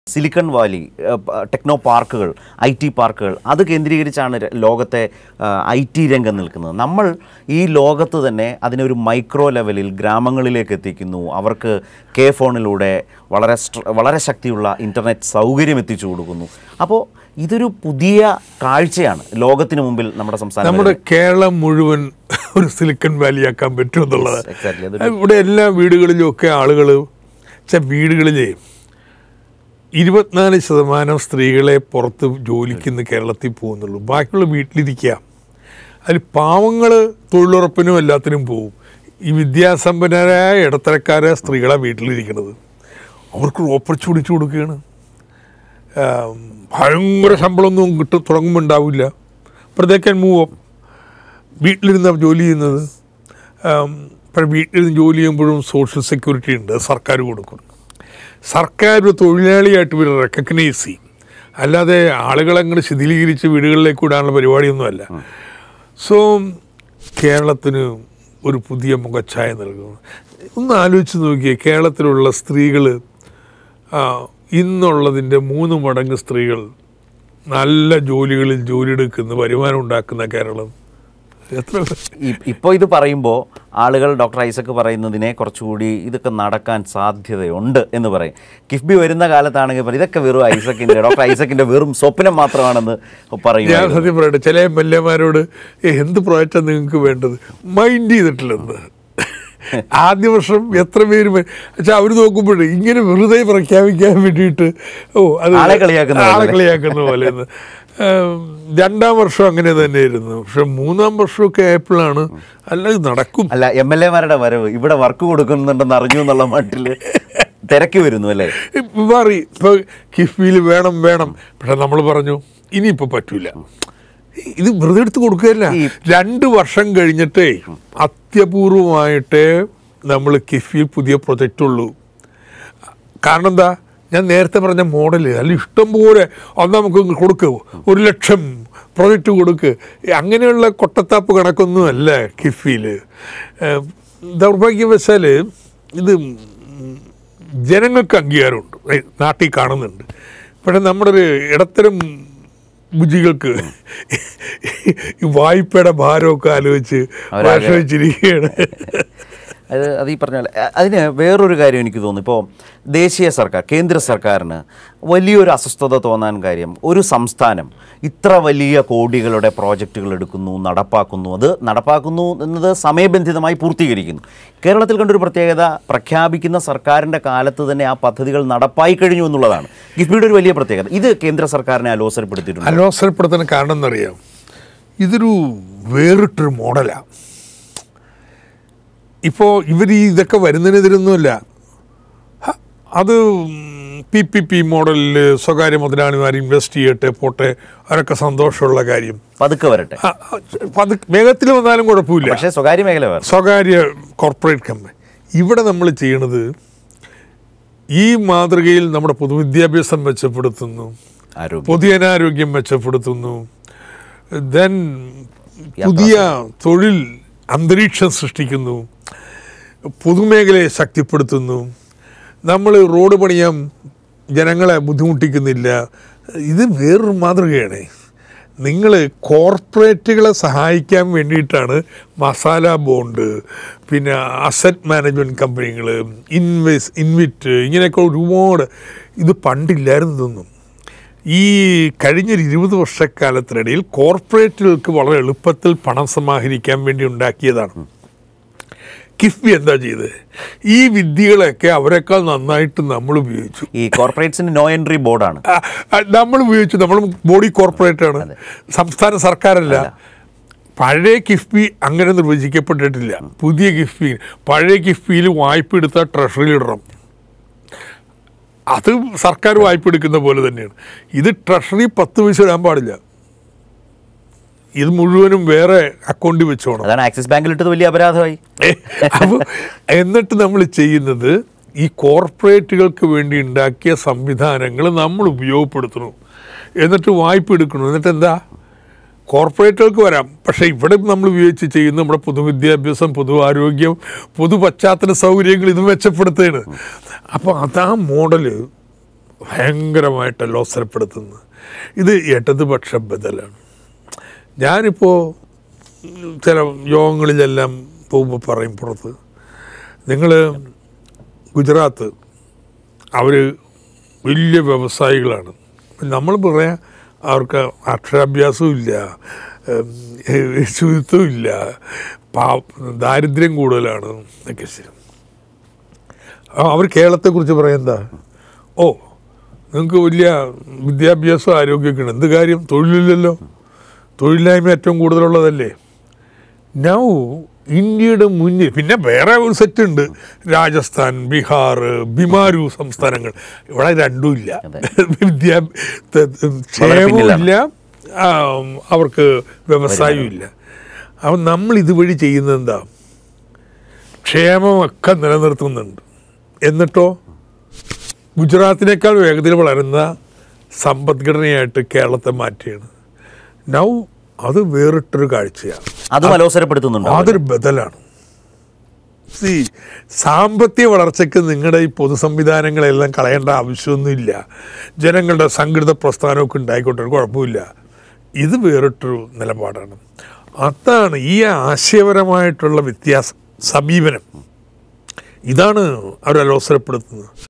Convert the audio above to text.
Silicon Valley ഏഹ്, പ- techno പാർക്കുകൾ I T പാർക്കുകൾ അത് കേന്ദ്രീകരിച്ചാണ് ര- ലോകത്തെ ഐ ടി രംഗം നിൽക്കുന്നത് നമ്മൾ ഈ ലോകത്ത് തന്നെ അതിനെ ഒരു മൈക്രോ ലെവലിൽ ഗ്രാമങ്ങളിലേക്ക് എത്തിക്കുന്നു അവർക്ക് കെ ഫോണിലൂടെ വളരെ സ്ട്ര- വളരെ ശക്തിയുള്ള ഇൻ്റർനെറ്റ് സൗകര്യം എത്തിച്ചു കൊടുക്കുന്നു അപ്പോൾ ഇതൊരു പുതിയ കാഴ്ചയാണ് ലോകത്തിന് മുമ്പിൽ നമ്മുടെ സംസ്ഥാനം നമ്മുടെ കേരളം മുഴുവൻ ഒരു സിലിക്കൺ വാലിയാക്കാൻ പറ്റും എന്നുള്ളത് Yes, exactly. അതൊരു- ഇവിടെ എല്ലാ വീടുകളിലും ഒക്കെ ആളുകൾ വീടുകളിലെ ഇരുപത്തിനാല് ശതമാനം സ്ത്രീകളെ പുറത്ത് ജോലിക്ക് ഇന്ന് കേരളത്തിൽ പോകുന്നുള്ളൂ ബാക്കിയുള്ള വീട്ടിലിരിക്കുക അതിൽ പാവങ്ങൾ തൊഴിലുറപ്പിനും എല്ലാത്തിനും പോകും ഈ വിദ്യാസമ്പന്നരായ ഇടത്തരക്കാരായ സ്ത്രീകളാണ് വീട്ടിലിരിക്കുന്നത് അവർക്ക് ഓപ്പർച്യൂണിറ്റി കൊടുക്കുകയാണ് ആം, ഭയങ്കര ശമ്പളമൊന്നും കിട്ട തുടങ്ങുമ്പോൾ ഉണ്ടാവില്ല പ്രത്യേക്കാൻ മൂവ് വീട്ടിലിരുന്ന് ജോലി ചെയ്യുന്നത് ഇപ്പോൾ വീട്ടിലിരുന്ന് ജോലി ചെയ്യുമ്പോഴും സോഷ്യൽ സെക്യൂരിറ്റി ഉണ്ട് അത് സർക്കാർ കൊടുക്കും സർക്കാർ ഒരു തൊഴിലാളിയായിട്ട് ഇവർ റെക്കഗ്നൈസ് ചെയ്യും അല്ലാതെ ആളുകളെ അങ്ങോട്ട് ശിഥിലീകരിച്ച് വീടുകളിലേക്ക് വിടാനുള്ള പരിപാടിയൊന്നുമല്ല സോ കേരളത്തിന് ഒരു പുതിയ മുഖച്ഛായ നൽകുന്നു ഒന്ന് ആലോചിച്ച് നോക്കിയേ കേരളത്തിലുള്ള സ്ത്രീകൾ ഇന്നുള്ളതിൻ്റെ മൂന്ന് മടങ്ങ് സ്ത്രീകൾ നല്ല ജോലികളിൽ ജോലിയെടുക്കുന്ന വരുമാനം ഉണ്ടാക്കുന്ന കേരളം എത്ര ഇപ്പോൾ ഇത് പറയുമ്പോൾ ആളുകൾ ഡോക്ടർ ഐസക്ക് പറയുന്നതിനെ കുറച്ചുകൂടി ഇതൊക്കെ നടക്കാൻ സാധ്യതയുണ്ട് എന്ന് പറയും കിഫ്ബി വരുന്ന കാലത്താണെങ്കിൽ പറയും ഇതൊക്കെ വെറും ഐസക്കിൻ്റെ ഡോക്ടർ ഐസക്കിൻ്റെ വെറും സ്വപ്നം മാത്രമാണെന്ന് പറയും ഞാൻ സത്യം പറയട്ടെ ചില എം എൽ എമാരോട് എന്ത് പ്രോജക്റ്റാണ് നിങ്ങൾക്ക് വേണ്ടത് മൈൻഡ് ചെയ്തിട്ടില്ലെന്ന് ആദ്യ വർഷം എത്ര പേര് വെച്ചാൽ അവർ നോക്കുമ്പോഴേ ഇങ്ങനെ വെറുതെ പ്രഖ്യാപിക്കാൻ വേണ്ടിയിട്ട് ഓ അത് ആളെ കളിയാക്കുന്ന ആളെ പോലെ. കളിയാക്കുന്ന പോലെ എന്ന്. ഏം, രണ്ടാം വർഷം അങ്ങനെ തന്നെയായിരുന്നു പക്ഷെ മൂന്നാം വർഷമൊക്കെ ആയപ്പോഴാണ് അല്ല ഇത് നടക്കും അല്ല എം എൽ എമാരുടെ വരവ് ഇവിടെ വർക്ക് കൊടുക്കുന്നുണ്ടെന്ന് അറിഞ്ഞു എന്നുള്ള മട്ടിൽ തിരക്കി വരുന്നു അല്ലേ മാറി ഇപ്പൊ കിഫ്ബിയിൽ വേണം വേണം പക്ഷെ നമ്മൾ പറഞ്ഞു ഇനിയിപ്പോ പറ്റൂല ഇത് വെറുതെ എടുത്ത് കൊടുക്കുകയല്ല ഈ- രണ്ട് വർഷം കഴിഞ്ഞിട്ടേ അത്യപൂർവമായിട്ടേ നമ്മൾ കിഫ്ബിയിൽ പുതിയ പ്രൊജക്റ്റ് ഉള്ളൂ കാരണം എന്താ ഞാൻ നേരത്തെ പറഞ്ഞ മോഡൽ അല്ല ഇഷ്ടം പോലെ അത് നമുക്ക് ഇങ്ങ് കൊടുക്ക് ഒരു ലക്ഷം പ്രൊജക്റ്റ് കൊടുക്ക് അങ്ങനെയുള്ള കൊട്ടത്താപ്പ് കണക്കൊന്നും അല്ല കിഫിയിൽ ദൗർഭാഗ്യവശാൽ ഇത് ജനങ്ങൾക്ക് അംഗീകാരമുണ്ട് ഏ, നാട്ടിൽ കാണുന്നുണ്ട് പക്ഷെ നമ്മുടെ ഒരു ഇടത്തരം ബുജികൾക്ക് ഈ വായ്പയുടെ ഭാരമൊക്കെ ആലോചിച്ച് അവരാകെ- വിഷമിച്ചിരിക്കുകയാണ് അത് അത് ഈ പറഞ്ഞ പോലെ അ- അതിന് വേറൊരു കാര്യം എനിക്ക് തോന്നുന്നു ഇപ്പോൾ ദേശീയ സർക്കാർ കേന്ദ്ര സർക്കാരിന് വലിയൊരു അസ്വസ്ഥത തോന്നാൻ കാര്യം ഒരു സംസ്ഥാനം ഇത്ര വലിയ കോടികളുടെ പ്രോജക്റ്റുകൾ എടുക്കുന്നു നടപ്പാക്കുന്നു അത് നടപ്പാക്കുന്നു എന്നത് സമയബന്ധിതമായി പൂർത്തീകരിക്കുന്നു കേരളത്തിൽ കണ്ടൊരു പ്രത്യേകത പ്രഖ്യാപിക്കുന്ന സർക്കാരിൻ്റെ കാലത്ത് തന്നെ ആ പദ്ധതികൾ നടപ്പായി കഴിഞ്ഞു എന്നുള്ളതാണ് കിഫ്ബിയുടെ ഒരു വലിയ പ്രത്യേകത ഇത് കേന്ദ്ര സർക്കാരിനെ അലോസരപ്പെടുത്തിയിട്ടുണ്ട് അലോസരപ്പെടുത്താൻ കാരണം എന്നറിയാം ഇതൊരു വേറിട്ടൊരു മോഡലാണ് ഇപ്പോൾ ഇവർ ഈ ഇതൊക്കെ വരുന്നതിനെതിരൊന്നുമല്ല ഹ, അത് പി പി പി മോഡലിൽ സ്വകാര്യ മുതലാളിമാർ ഇൻവെസ്റ്റ് ചെയ്യട്ടെ പോട്ടെ അവരൊക്കെ സന്തോഷമുള്ള കാര്യം പതുക്കെ വരട്ടെ ഹ, അത് വേഗത്തിൽ വന്നാലും കുഴപ്പമില്ല പക്ഷേ സ്വകാര്യ മേഖല വേറെ സ്വകാര്യ കോർപ്പറേറ്റ് കമ്പനി ഇവിടെ നമ്മൾ ചെയ്യണത് ഈ മാതൃകയിൽ നമ്മുടെ പൊതുവിദ്യാഭ്യാസം മെച്ചപ്പെടുത്തുന്നു ആരോഗ്യം പൊതുജനാരോഗ്യം മെച്ചപ്പെടുത്തുന്നു ദെൻ പുതിയ തൊഴിൽ അന്തരീക്ഷം സൃഷ്ടിക്കുന്നു പൊതുമേഖലയെ ശക്തിപ്പെടുത്തുന്നു നമ്മൾ റോഡ് പണിയാൻ ജനങ്ങളെ ബുദ്ധിമുട്ടിക്കുന്നില്ല ഇത് വേറൊരു മാതൃകയാണ് നിങ്ങൾ കോർപ്പറേറ്റുകളെ സഹായിക്കാൻ വേണ്ടിയിട്ടാണ് മസാല ബോണ്ട് പിന്നെ അസറ്റ് മാനേജ്മെൻറ്റ് കമ്പനികൾ ഇൻവെസ് ഇൻവിറ്റ് ഇങ്ങനെയൊക്കെ ഒരുപാട് ഇത് പണ്ടില്ലായിരുന്നു ഇതൊന്നും ഈ കഴിഞ്ഞൊരു ഇരുപത് വർഷക്കാലത്തിനിടയിൽ കോർപ്പറേറ്റുകൾക്ക് വളരെ എളുപ്പത്തിൽ പണം സമാഹരിക്കാൻ വേണ്ടി ഉണ്ടാക്കിയതാണ് കിഫ്ബി എന്താ ചെയ്തത് ഈ വിദ്യകളൊക്കെ അവരെക്കാൾ നന്നായിട്ട് നമ്മൾ ഉപയോഗിച്ചു ഈ കോർപ്പറേറ്റ്സിന് നോ എൻട്രി ബോർഡാണ് ആ, ആ, നമ്മൾ ഉപയോഗിച്ചു നമ്മൾ ബോഡി കോർപ്പറേറ്റ് ആണ് സംസ്ഥാന സർക്കാരല്ല പഴയ കിഫ്ബി അങ്ങനെ നിർവചിക്കപ്പെട്ടിട്ടില്ല പുതിയ കിഫ്ബി പഴയ കിഫ്ബിയിൽ വായ്പ എടുത്താൽ ട്രഷറിയിൽ ഇടണം അത് സർക്കാർ വായ്പ എടുക്കുന്ന പോലെ തന്നെയാണ് ഇത് ട്രഷറി പത്ത് പൈസ ഇടാൻ പാടില്ല ഇത് മുഴുവനും വേറെ അക്കൗണ്ടിൽ വെച്ചോണം അതാണ് ആക്സിസ് ബാങ്കിൽ ഇട്ടത് വലിയ അപരാധമായി അപ്പോൾ എന്നിട്ട് നമ്മൾ ചെയ്യുന്നത് ഈ കോർപ്പറേറ്റുകൾക്ക് വേണ്ടി ഉണ്ടാക്കിയ സംവിധാനങ്ങൾ നമ്മൾ ഉപയോഗപ്പെടുത്തണു എന്നിട്ട് വായ്പ എടുക്കണം എന്നിട്ട് എന്താ കോർപ്പറേറ്റുകൾക്ക് വരാം പക്ഷേ ഇവിടെ നമ്മൾ ഉപയോഗിച്ച് ചെയ്യുന്ന നമ്മുടെ പൊതുവിദ്യാഭ്യാസം പൊതു ആരോഗ്യം പൊതു പശ്ചാത്തല സൗകര്യങ്ങൾ ഇത് മെച്ചപ്പെടുത്തുകയാണ് അപ്പോൾ അതാ മോഡല് ഭയങ്കരമായിട്ട് അലോസരപ്പെടുത്തുന്നത് ഇത് ഇടതുപക്ഷ ബദലാണ് ഞാനിപ്പോൾ ചില യോഗങ്ങളിലെല്ലാം പോകുമ്പോൾ പറയും പുറത്ത് നിങ്ങൾ ഗുജറാത്ത് അവർ വലിയ വ്യവസായികളാണ് നമ്മൾ പറയാം അവർക്ക് അക്ഷരാഭ്യാസവും ഇല്ല ഉം, ശുചിത്വം ഇല്ല പാ ദാരിദ്ര്യം കൂടുതലാണ് എന്നൊക്കെ ശരി ആ, അവർ കേരളത്തെക്കുറിച്ച് പറയാം എന്താ ഓ നിങ്ങൾക്ക് വലിയ വിദ്യാഭ്യാസം ആരോഗ്യമൊക്കെ ഉണ്ട് എന്ത് കാര്യം തൊഴിലില്ലല്ലോ തൊഴിലില്ലായ്മ ഏറ്റവും കൂടുതലുള്ളതല്ലേ നൗ ഇന്ത്യയുടെ മുന്നിൽ പിന്നെ വേറെ ഒരു സെറ്റ് ഉണ്ട് രാജസ്ഥാൻ ബീഹാർ ബിമാരു സംസ്ഥാനങ്ങൾ ഇവിടെ രണ്ടും ഇല്ല വിദ്യാ ത- ക്ഷേമവും ഇല്ല ആ, അവർക്ക് വ്യവസായവും ഇല്ല അപ്പം നമ്മൾ ഇതുവഴി ചെയ്യുന്നത് എന്താ ക്ഷേമമൊക്കെ നിലനിർത്തുന്നുണ്ട് എന്നിട്ടോ ഗുജറാത്തിനേക്കാൾ വേഗത്തിൽ വളരുന്ന സമ്പദ്ഘടനയായിട്ട് കേരളത്തെ മാറ്റിയാണ് നൗ അത് വേറിട്ടൊരു കാഴ്ചയാണ് അതും അലോസരപ്പെടുത്തുന്നുണ്ടോ അതൊരു ബദലാണ് സി സാമ്പത്തിക വളർച്ചയ്ക്ക് നിങ്ങളുടെ ഈ പൊതു സംവിധാനങ്ങളെല്ലാം കളയേണ്ട ആവശ്യമൊന്നുമില്ല ജനങ്ങളുടെ സംഘടിത പ്രസ്ഥാനമൊക്കെ ഉണ്ടായിക്കോട്ടെ ഒരു കുഴപ്പമില്ല ഇത് വേറിട്ടൊരു നിലപാടാണ് അതാണ് ഈ ആശയപരമായിട്ടുള്ള വ്യത്യാസം സമീപനം ഇതാണ് അവർ അലോസരപ്പെടുത്തുന്നത്